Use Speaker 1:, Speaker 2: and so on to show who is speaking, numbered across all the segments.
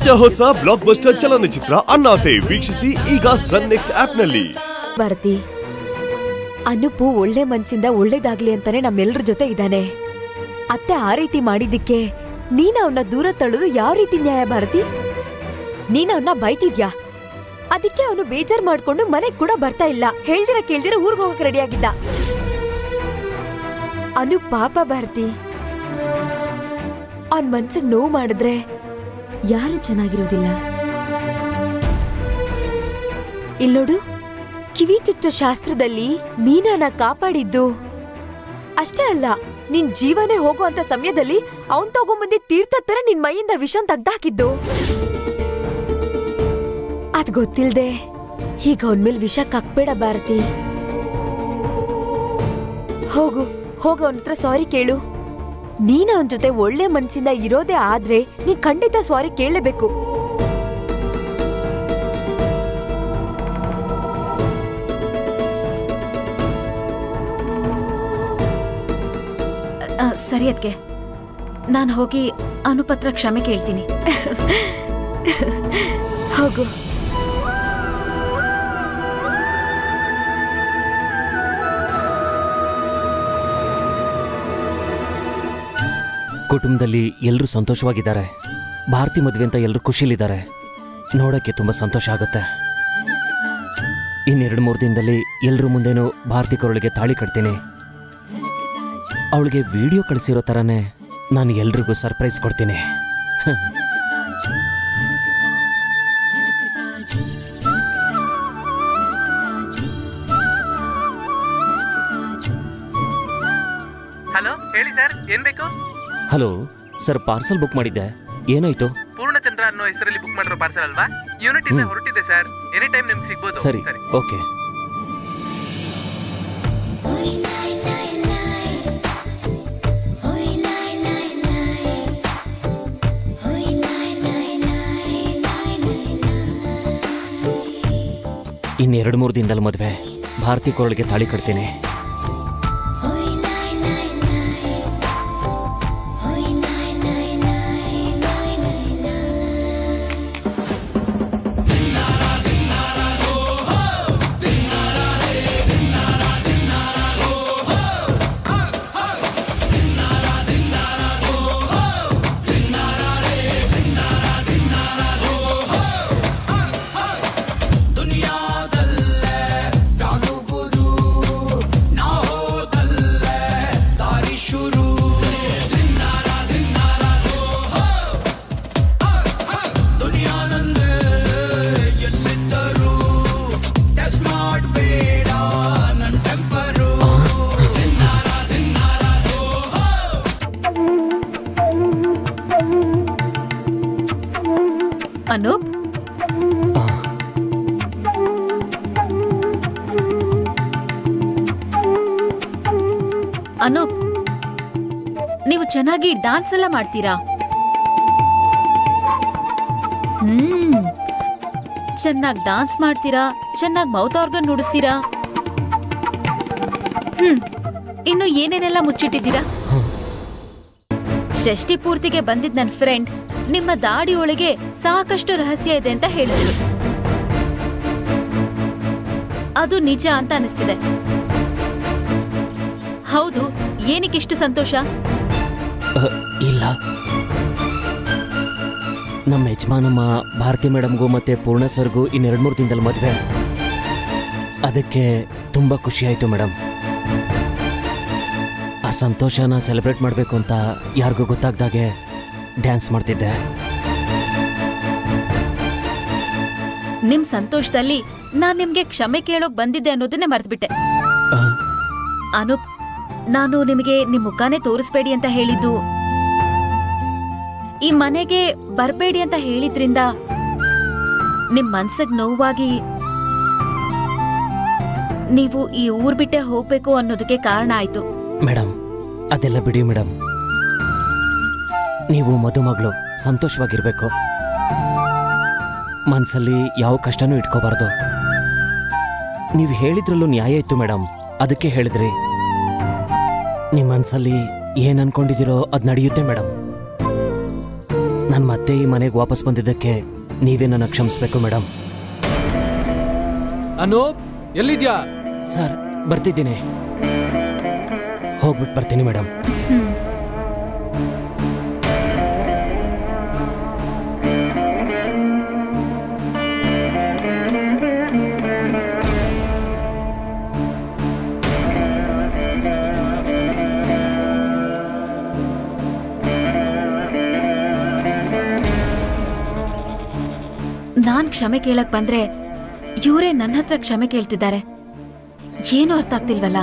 Speaker 1: ಹೊಚ್ಚ ಹೊಸ block buster ಚಲನಚಿತ್ರ ಅಣ್ಣಾತೆ ವೀಕ್ಷಿಸಿ ಈಗ ಸನ್ ನೆಕ್ಸ್ಟ್ ಆಪ್ನಲ್ಲಿ
Speaker 2: ಭಾರತಿ ಅನುಪು ಒಳ್ಳೆ ಮನ್ಸಿಂದ ಒಳ್ಳೇದಾಗ್ಲಿ ಅಂತಾನೆ ನಮ್ಮೆಲ್ರ ಜೊತೆ ಇದ್ದಾನೆ ಅತ್ತೆ ಆ ರೀತಿ ಮಾಡಿದ್ದಕ್ಕೆ ನೀನ್ ಅವನ್ನ ದೂರ ತಳ್ಳೋದು ಯಾವ ರೀತಿ ನ್ಯಾಯ ಭಾರತಿ ನೀನ್ ಅವನ್ನ ಬೈತಿದ್ಯಾ ಅದಕ್ಕೆ ಅವನು ಬೇಜಾರ್ ಮಾಡ್ಕೊಂಡು ಮನೆಗ್ ಕೂಡ ಬರ್ತಾ ಇಲ್ಲ ಹೇಳ್ದಿರ ಕೇಳ್ದಿರ ಊರ್ಗ್ ಹೋಗಕ್ ರೆಡಿ ಆಗಿದ್ದ ಅನು ಪಾಪ ಭಾರತಿ ಅವನ್ ಮನ್ಸಿಗೆ ನೋವು ಮಾಡಿದ್ರೆ ಯಾರು ಚೆನ್ನಾಗಿರೋದಿಲ್ಲ ಇಲ್ಲೋಡು ಕಿವಿ ಚುಚ್ಚೋ ಶಾಸ್ತ್ರದಲ್ಲಿ ಮೀನಾನ ಕಾಪಾಡಿದ್ದು ಅಷ್ಟೇ ಅಲ್ಲ ನಿನ್ ಜೀವನೇ ಹೋಗುವಂತ ಸಮಯದಲ್ಲಿ ಅವನ್ ತಗೊಂಬಂದಿ ತೀರ್ಥ ತರ ನಿನ್ ಮೈಯಿಂದ ವಿಷನ್ ತೆಗ್ದಾಕಿದ್ದು ಅದ್ ಗೊತ್ತಿಲ್ದೆ ಈಗ ಅವನ್ ಮೇಲ್ ವಿಷ ಕಕ್ಬೇಡ ಭಾರತಿ ಹೋಗು ಹೋಗ ಅವನ ಹತ್ರ ಸಾರಿ ಕೇಳು ನೀನ್ ಅವನ್ ಜೊತೆ ಒಳ್ಳೆ ಮನ್ಸಿಂದ ಇರೋದೇ ಆದ್ರೆ ನೀನ್ ಖಂಡಿತ ಸಾರಿ ಕೇಳಲೇಬೇಕು
Speaker 3: ಆ, ಸರಿ ಅದ್ಕೆ ನಾನು ಹೋಗಿ ಅನುಪತ್ರ ಕ್ಷಮೆ ಕೇಳ್ತೀನಿ
Speaker 2: ಹೋಗು
Speaker 4: ಕುಟುಂಬದಲ್ಲಿ ಎಲ್ಲರೂ ಸಂತೋಷವಾಗಿದ್ದಾರೆ ಭಾರತಿ ಮದುವೆ ಅಂತ ಎಲ್ಲರೂ ಖುಷಿಲಿದ್ದಾರೆ ನೋಡೋಕ್ಕೆ ತುಂಬ ಸಂತೋಷ ಆಗುತ್ತೆ ಇನ್ನೆರಡು ಮೂರು ದಿನದಲ್ಲಿ ಎಲ್ಲರ ಮುಂದೆನೂ ಭಾರತಿ ಕೊರಳಿಗೆ ತಾಳಿ ಕಟ್ತೀನಿ ಅವಳಿಗೆ ವಿಡಿಯೋ ಕಳಿಸಿರೋ ಥರನೇ ನಾನು ಎಲ್ರಿಗೂ ಸರ್ಪ್ರೈಸ್ ಕೊಡ್ತೀನಿ
Speaker 5: ಹಲೋ ಹೇಳಿ ಸರ್ ಏನ್ ಬೇಕು
Speaker 4: ಹಲೋ ಸರ್ ಪಾರ್ಸಲ್ ಬುಕ್ ಮಾಡಿದ್ದೆ ಏನಾಯ್ತು
Speaker 5: ಪೂರ್ಣಚಂದ್ರ ಅನ್ನೋ ಹೆಸರಲ್ಲಿ ಬುಕ್ ಮಾಡಿರೋ ಪಾರ್ಸಲ್ ಅಲ್ವಾ ಯೂನಿಟ್ ಇಂದ
Speaker 4: ಹ್ಮ್.
Speaker 5: ಹೊರಟಿದೆ ಸರ್ ಎನಿ ಟೈಮ್ ನಿಮ್ಗೆ ಸಿಗ್ಬೋದು
Speaker 4: ಸರಿ ಓಕೆ ಇನ್ನೆರಡು ಮೂರು ದಿನದಲ್ಲಿ ಮದುವೆ ಭಾರತಿ ಕೊರಳಿಗೆ ತಾಳಿ ಕಟ್ತೀನಿ
Speaker 3: ಅನೂಪ್ ಅನೂಪ್ ನೀವು ಚೆನ್ನಾಗಿ ಡಾನ್ಸ್ ಎಲ್ಲ ಮಾಡ್ತೀರಾ ಹ್ಮ್ ಚೆನ್ನಾಗಿ ಡಾನ್ಸ್ ಮಾಡ್ತೀರಾ ಚೆನ್ನಾಗಿ ಮೌತ್ ಆರ್ಗನ್ ನುಡಿಸ್ತೀರಾ ಹ್ಮ್ ಇನ್ನು ಏನೇನೆಲ್ಲ ಮುಚ್ಚಿಟ್ಟಿದ್ದೀರಾ ಷಷ್ಠಿ ಪೂರ್ತಿಗೆ ಬಂದಿದ್ ನನ್ ಫ್ರೆಂಡ್ ನಿಮ್ಮ ದಾಡಿ ಒಳಗೆ ಸಾಕಷ್ಟು ರಹಸ್ಯ ಇದೆ ಅಂತ ಹೇಳಿದ್ರು ಅದು ನಿಜ ಅಂತ ಅನಿಸ್ತಿದೆ ಹೌದು ಏನಕ್ಕಿಷ್ಟು ಸಂತೋಷ
Speaker 4: ಅಹ್, ಇಲ್ಲ ನಮ್ಮ ಯಜಮಾನಮ್ಮ ಭಾರತಿ ಮೇಡಮ್ಗೂ ಮತ್ತೆ ಪೂರ್ಣ ಸರ್ಗೂ ಇನ್ನೆರಡು ಮೂರು ದಿನದಲ್ಲಿ ಮದುವೆ ಅದಕ್ಕೆ ತುಂಬ ಖುಷಿ ಆಯಿತು ಮೇಡಮ್ ಆ ಸಂತೋಷನ ಸೆಲೆಬ್ರೇಟ್ ಮಾಡಬೇಕು ಅಂತ ಯಾರಿಗೂ ಗೊತ್ತಾಗ್ದಾಗೆ ಡ್ಯಾನ್ಸ್ ಮಾಡ್ತಿದ್ದೆ
Speaker 3: ನಿಮ್ ಸಂತೋಷದಲ್ಲಿ ನಾನ್ ನಿಮ್ಗೆ ಕ್ಷಮೆ ಕೇಳೋಕ್ ಬಂದಿದ್ದೆ ಅನ್ನೋದನ್ನೇ ಮರ್ತ್ಬಿಟ್ಟೆ
Speaker 4: ಅಹ್,
Speaker 3: ಅನೂಪ್ ನಾನು ನಿಮಗೆ ನಿಮ್ ಮುಖಾನೇ ತೋರಿಸ್ಬೇಡಿ ಅಂತ ಹೇಳಿದ್ದು ಈ ಮನೆಗೆ ಬರ್ಬೇಡಿ ಅಂತ ಹೇಳಿದ್ರಿಂದ ನಿಮ್ ಮನ್ಸಿಗ್ ನೋವಾಗಿ ನೀವು ಈ ಊರ್ ಬಿಟ್ಟೆ ಹೋಗ್ಬೇಕು ಅನ್ನೋದಕ್ಕೆ ಕಾರಣ ಆಯ್ತು
Speaker 4: ಮೇಡಮ್ ಅದೆಲ್ಲ ಬಿಡಿ ಮೇಡಮ್ ನೀವು ಮದುಮಗಳು ಸಂತೋಷವಾಗಿರ್ಬೇಕು ಮನಸ್ಸಲ್ಲಿ ಯಾವ ಕಷ್ಟನೂ ಇಟ್ಕೋಬಾರ್ದು ನೀವು ಹೇಳಿದ್ರಲ್ಲೂ ನ್ಯಾಯ ಇತ್ತು ಮೇಡಮ್ ಅದಕ್ಕೆ ಹೇಳಿದ್ರಿ ನಿಮ್ಮ ಮನಸ್ಸಲ್ಲಿ ಏನ್ ಅನ್ಕೊಂಡಿದ್ದೀರೋ ಅದು ನಡೆಯುತ್ತೆ ಮೇಡಮ್ ನಾನು ಮತ್ತೆ ಈ ಮನೆಗೆ ವಾಪಸ್ ಬಂದಿದ್ದಕ್ಕೆ ನೀವೇ ನನ್ನ ಕ್ಷಮಿಸ್ಬೇಕು ಮೇಡಮ್
Speaker 6: ಅನೂಪ್ ಎಲ್ಲಿದ್ಯಾ
Speaker 4: ಸರ್ ಬರ್ತಿದ್ದೀನಿ ಹೋಗ್ಬಿಟ್ಟು ಬರ್ತೀನಿ ಮೇಡಮ್
Speaker 3: ನಾನ್ ಕ್ಷಮೆ ಕೇಳಕ್ ಬಂದ್ರೆ ಇವರೇ ನನ್ನ ಹತ್ರ ಕ್ಷಮೆ ಕೇಳ್ತಿದ್ದಾರೆ ಏನು ಅರ್ಥ ಆಗ್ತಿಲ್ವಲ್ಲ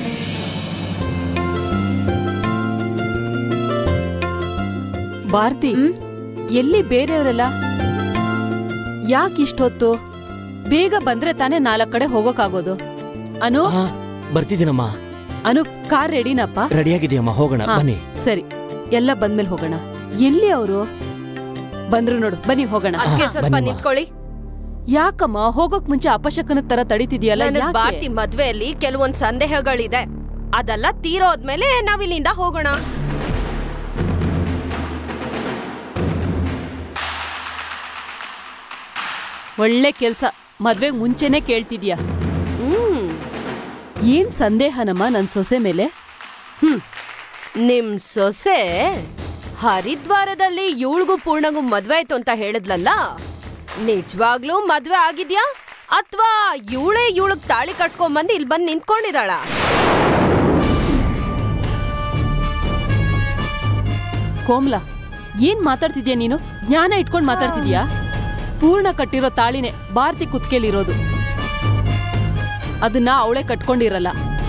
Speaker 7: ಭಾರತಿ
Speaker 3: ಹ್ಮ್?
Speaker 7: ಎಲ್ಲಿ ಬೇರೆಯವರೆಲ್ಲ ಯಾಕೆ ಇಷ್ಟೊತ್ತು ಬೇಗ ಬಂದ್ರೆ ತಾನೇ ನಾಲ್ಕ್ ಕಡೆ ಹೋಗೋಕ್ಕಾಗೋದು ಅನು
Speaker 4: ಹಾ ಬರ್ತಿದ್ದೀನಮ್ಮ
Speaker 7: ಅನು ಕಾರ್ ರೆಡಿನಪ್ಪ
Speaker 4: ರೆಡಿಯಾಗಿದೆಯಮ್ಮ ಹೋಗೋಣ
Speaker 7: ಹಾ,
Speaker 4: ಬನ್ನಿ
Speaker 7: ಸರಿ ಎಲ್ಲ ಬಂದ್ಮೇಲೆ ಹೋಗೋಣ ಎಲ್ಲಿ ಅವರು ಬಂದ್ರು ನೋಡು ಬನ್ನಿ ಹೋಗೋಣ
Speaker 4: ಹಾ,
Speaker 8: ಅದಕ್ಕೆ ಸ್ವಲ್ಪ
Speaker 4: ಬನ್ನಿಮ್ಮ.
Speaker 8: ನಿಂತ್ಕೊಳ್ಳಿ
Speaker 7: ಯಾಕಮ್ಮ ಹೋಗೋಕ್ ಮುಂಚೆ ಅಪಶಕನ ತರ ತಡಿತಿದ್ಯಲ್ಲ
Speaker 8: ನನಗ್
Speaker 7: ಯಾಕೆ?
Speaker 8: ಭಾರತಿ ಮದ್ವೆಯಲ್ಲಿ ಕೆಲವೊಂದ್ ಸಂದೇಹಗಳಿದೆ ಅದೆಲ್ಲ ತೀರೋದ್ಮೇಲೆ ನಾವಿಲ್ಲಿಂದ ಹೋಗೋಣ
Speaker 7: ಒಳ್ಳೆ ಕೆಲ್ಸ ಮದ್ವೆಗ್ ಮುಂಚೆನೆ ಕೇಳ್ತಿದ್ಯಾ
Speaker 8: ಹ್ಮ್
Speaker 7: ಏನ್ ಸಂದೇಹನಮ್ಮ ನನ್ ಸೊಸೆ ಮೇಲೆ
Speaker 8: ಹ್ಮ್ ನಿಮ್ ಸೊಸೆ ಹರಿದ್ವಾರದಲ್ಲಿ ಇವಳಿಗೂ ಪೂರ್ಣಗೂ ಮದ್ವೆ ಆಯ್ತು ಅಂತ ಹೇಳಿದ್ಲಲ್ಲ ನಿಜವಾಗ್ಲೂ ಮದ್ವೆ ಆಗಿದ್ಯಾ ಅಥವಾ ಇವಳೇ ಇವಳಗ್ ತಾಳಿ ಕಟ್ಕೊಂಬಂದು ಇಲ್ಲಿ ಬಂದು ನಿಂತ್ಕೊಂಡಿದಾಳ
Speaker 7: ಕೋಮ್ಲಾ ಏನ್ ಮಾತಾಡ್ತಿದ್ಯಾ ನೀನು ಜ್ಞಾನ ಇಟ್ಕೊಂಡ್ ಮಾತಾಡ್ತಿದ್ಯಾ ಪೂರ್ಣ ಕಟ್ಟಿರೋ ತಾಳಿನೇ ಭಾರತಿ ಕುತ್ಕೆಲಿರೋದು ಅದನ್ನ ಅವಳೇ ಕಟ್ಕೊಂಡಿರಲ್ಲ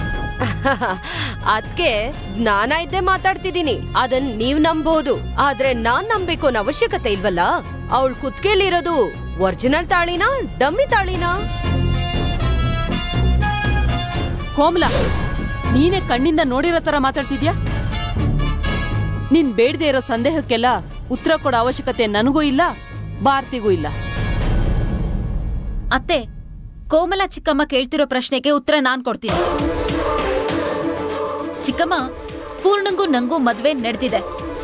Speaker 8: ಅದ್ಕೆ ಜ್ಞಾನ ಇದ್ದೇ ಮಾತಾಡ್ತಿದೀನಿ ಅದನ್ ನೀವ್ ನಂಬಹುದು ಆದ್ರೆ ನಾನ್ ನಂಬೇಕು ಅನ್ನೋ ಅವಶ್ಯಕತೆ ಇಲ್ವಲ್ಲ ಅವಳ ಕುತ್ಕೆಲಿರೋದು ಒರಿಜಿನಲ್ ತಾಳಿನಾ ಡಮ್ಮಿ ತಾಳಿನಾ
Speaker 7: ಕೋಮಲ ನೀನೇ ಕಣ್ಣಿಂದ ನೋಡಿರೋ ತರ ಮಾತಾಡ್ತಿದ್ಯಾ ನೀನ್ ಬೇಡದೆ ಇರೋ ಸಂದೇಹಕ್ಕೆಲ್ಲ ಉತ್ತರ ಕೊಡೋ ಅವಶ್ಯಕತೆ ನನಗೂ ಇಲ್ಲ ಭಾರತಿಗೂ ಇಲ್ಲ
Speaker 3: ಅತ್ತೆ ಕೋಮಲ ಚಿಕ್ಕಮ್ಮ ಕೇಳ್ತಿರೋ ಪ್ರಶ್ನೆಗೆ ಉತ್ತರ ನಾನ್ ಕೊಡ್ತೀನಿ ಚಿಕ್ಕಮ್ಮ ಪೂರ್ಣಂಗೂ ನಂಗೂ ಮದ್ವೆ ನಡೆದಿದೆ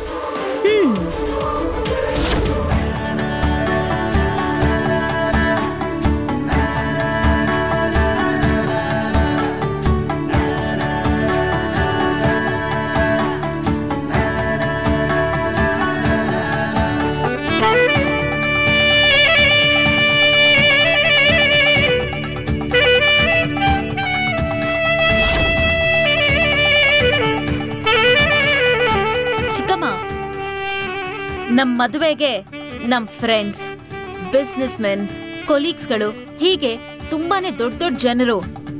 Speaker 3: ಚಿಕ್ಕಮ್ಮ ನಮ್ ಮದುವೆಗೆ ನಮ್ ಫ್ರೆಂಡ್ಸ್ ಬಿಸ್ನೆಸ್ ಮೆನ್ ಕೊಲೀಗ್ಸ್ಗಳು ಹೀಗೆ ತುಂಬಾನೇ ದೊಡ್ಡ ದೊಡ್ಡ ಜನರು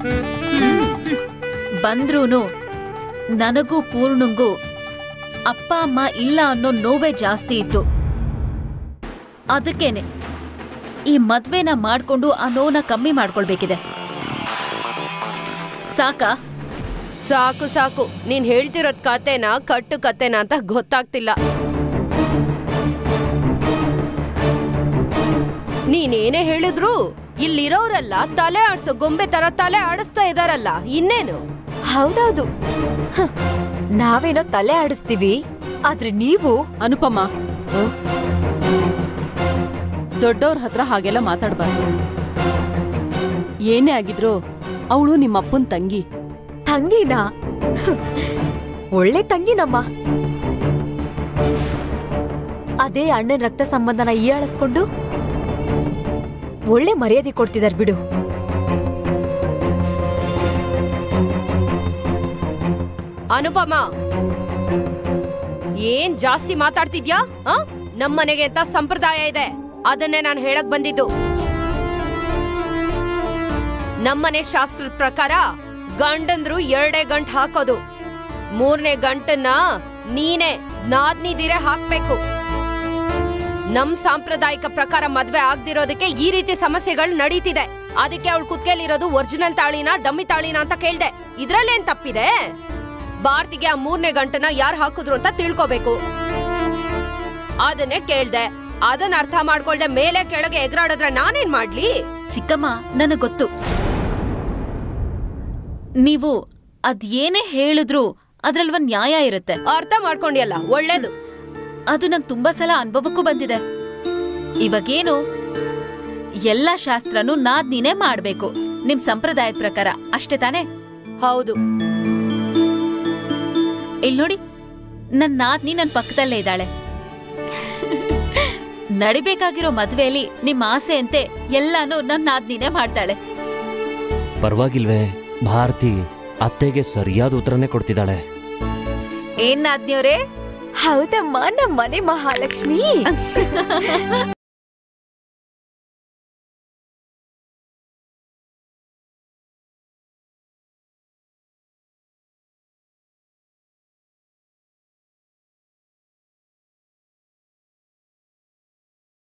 Speaker 3: ಬಂದ್ರೂನು ನನಗೂ ಪೂರ್ಣಂಗೂ ಅಪ್ಪ ಅಮ್ಮ ಇಲ್ಲ ಅನ್ನೋ ನೋವೇ ಜಾಸ್ತಿ ಇತ್ತು ಅದಕ್ಕೇನೆ ಈ ಮದ್ವೆನ ಮಾಡ್ಕೊಂಡು ಆ ನೋವನ್ನ ಕಮ್ಮಿ ಮಾಡ್ಕೊಳ್ಬೇಕಿದೆ ಸಾಕಾ
Speaker 8: ಸಾಕು ಸಾಕು ನೀನ್ ಹೇಳ್ತಿರೋದ್ ಕತೆನಾ ಕಟ್ಟು ಕತೆನಾ ಅಂತ ಗೊತ್ತಾಗ್ತಿಲ್ಲ ನೀನೇನೇ ಹೇಳಿದ್ರು ಇಲ್ಲಿರೋರೆಲ್ಲ ತಲೆ ಆಡ್ಸೋ ಗೊಂಬೆ ತರ ತಲೆ ಆಡಿಸ್ತಾ ಇದಾರಲ್ಲ ಇನ್ನೇನು
Speaker 2: ಹೌದೌದು ಹ, ನಾವೇನೋ ತಲೆ ಆಡಿಸ್ತೀವಿ ಆದ್ರೆ ನೀವು
Speaker 7: ಅನುಪಮ ದೊಡ್ಡವ್ರ ಹತ್ರ ಹಾಗೆಲ್ಲ ಮಾತಾಡ್ಬಾರ್ದು ಏನೇ ಆಗಿದ್ರು ಅವಳು ನಿಮ್ಮಪ್ಪನ್ ತಂಗಿ
Speaker 2: ತಂಗಿನಾ ಹ್, ಒಳ್ಳೆ ತಂಗಿನಮ್ಮ ಅದೇ ಅಣ್ಣನ ರಕ್ತ ಸಂಬಂಧನ ಹೀಯಾಳಿಸ್ಕೊಂಡು ಒಳ್ಳೆ ಮರ್ಯಾದೆ ಕೊಡ್ತಿದಾರ್ ಬಿಡು
Speaker 8: ಅನುಪಮ ಏನ್ ಜಾಸ್ತಿ ಮಾತಾಡ್ತಿದ್ಯಾ ಆ? ನಮ್ಮನೆಗೆ ಅಂತ ಸಂಪ್ರದಾಯ ಇದೆ ಅದನ್ನೇ ನಾನು ಹೇಳಕ್ ಬಂದಿದ್ದು ನಮ್ಮನೆ ಶಾಸ್ತ್ರದ ಪ್ರಕಾರ ಗಂಡಂದ್ರು ಎರಡೇ ಗಂಟ್ ಹಾಕೋದು ಮೂರನೇ ಗಂಟನ್ನ ನೀನೇ ನಾದ್ನಿದಿರೆ ಹಾಕ್ಬೇಕು ನಮ್ ಸಾಂಪ್ರದಾಯಿಕ ಪ್ರಕಾರ ಮದ್ವೆ ಆಗ್ದಿರೋದಕ್ಕೆ ಈ ರೀತಿ ಸಮಸ್ಯೆಗಳು ನಡೀತಿದೆ ಅದಕ್ಕೆ ಅವಳು ಕುತ್ಕೆಲಿರೋದು ಒರಿಜಿನಲ್ ತಾಳಿನ ಡಮ್ಮಿ ತಾಳಿನ ಅಂತ ಕೇಳ್ದೆ ಇದ್ರಲ್ಲೇನ್ ತಪ್ಪಿದೆ ಭಾರತಿಗೆ ಆ ಮೂರನೇ ಗಂಟನ ಯಾರು ಹಾಕಿದ್ರು ಅಂತ ತಿಳ್ಕೋಬೇಕು ಅದನ್ನೇ ಕೇಳ್ದೆ ಅದನ್ನ ಅರ್ಥ ಮಾಡ್ಕೊಳ್ದೆ ಮೇಲೆ ಕೆಳಗೆ ಎಗರಾಡಿದ್ರೆ ನಾನೇನ್ ಮಾಡ್ಲಿ
Speaker 3: ಚಿಕ್ಕಮ್ಮ ನನಗ್ ಗೊತ್ತು ನೀವು ಅದ್ ಏನೇ ಹೇಳಿದ್ರು ಅದ್ರಲ್ಲಿ ಒಂದ್ ನ್ಯಾಯ ಇರುತ್ತೆ
Speaker 8: ಅರ್ಥ ಮಾಡ್ಕೊಂಡಿಯಲ್ಲ ಒಳ್ಳೇದು
Speaker 3: ಅದು ನಂಗೆ ತುಂಬಾ ಸಲ ಅನುಭವಕ್ಕೂ ಬಂದಿದೆ ಇವಾಗೇನು ಎಲ್ಲ ಶಾಸ್ತ್ರನೂ ನಾದ್ನಿನೇ ಮಾಡ್ಬೇಕು ನಿಮ್ ಸಂಪ್ರದಾಯದ ಪ್ರಕಾರ ಅಷ್ಟೇ ತಾನೇ
Speaker 8: ಹೌದು
Speaker 3: ಇಲ್ಲಿ ನೋಡಿ ನನ್ ನಾದ್ನಿ ನನ್ ಪಕ್ಕದಲ್ಲೇ ಇದ್ದಾಳೆ ನಡಿಬೇಕಾಗಿರೋ ಮದ್ವೆಯಲ್ಲಿ ನಿಮ್ ಆಸೆಯಂತೆ ಎಲ್ಲಾನು ನನ್ ನಾದ್ನಿನೇ ಮಾಡ್ತಾಳೆ
Speaker 4: ಪರವಾಗಿಲ್ವೇ ಭಾರತಿ ಅತ್ತೆಗೆ ಸರಿಯಾದ ಉತ್ತರನೇ ಕೊಡ್ತಿದ್ದಾಳೆ
Speaker 3: ಏನ್ ನಾದ್ನಿಯವ್ರೇ
Speaker 2: ಹೌದಮ್ಮ ನಮ್ಮ ಮನೆ ಮಹಾಲಕ್ಷ್ಮಿ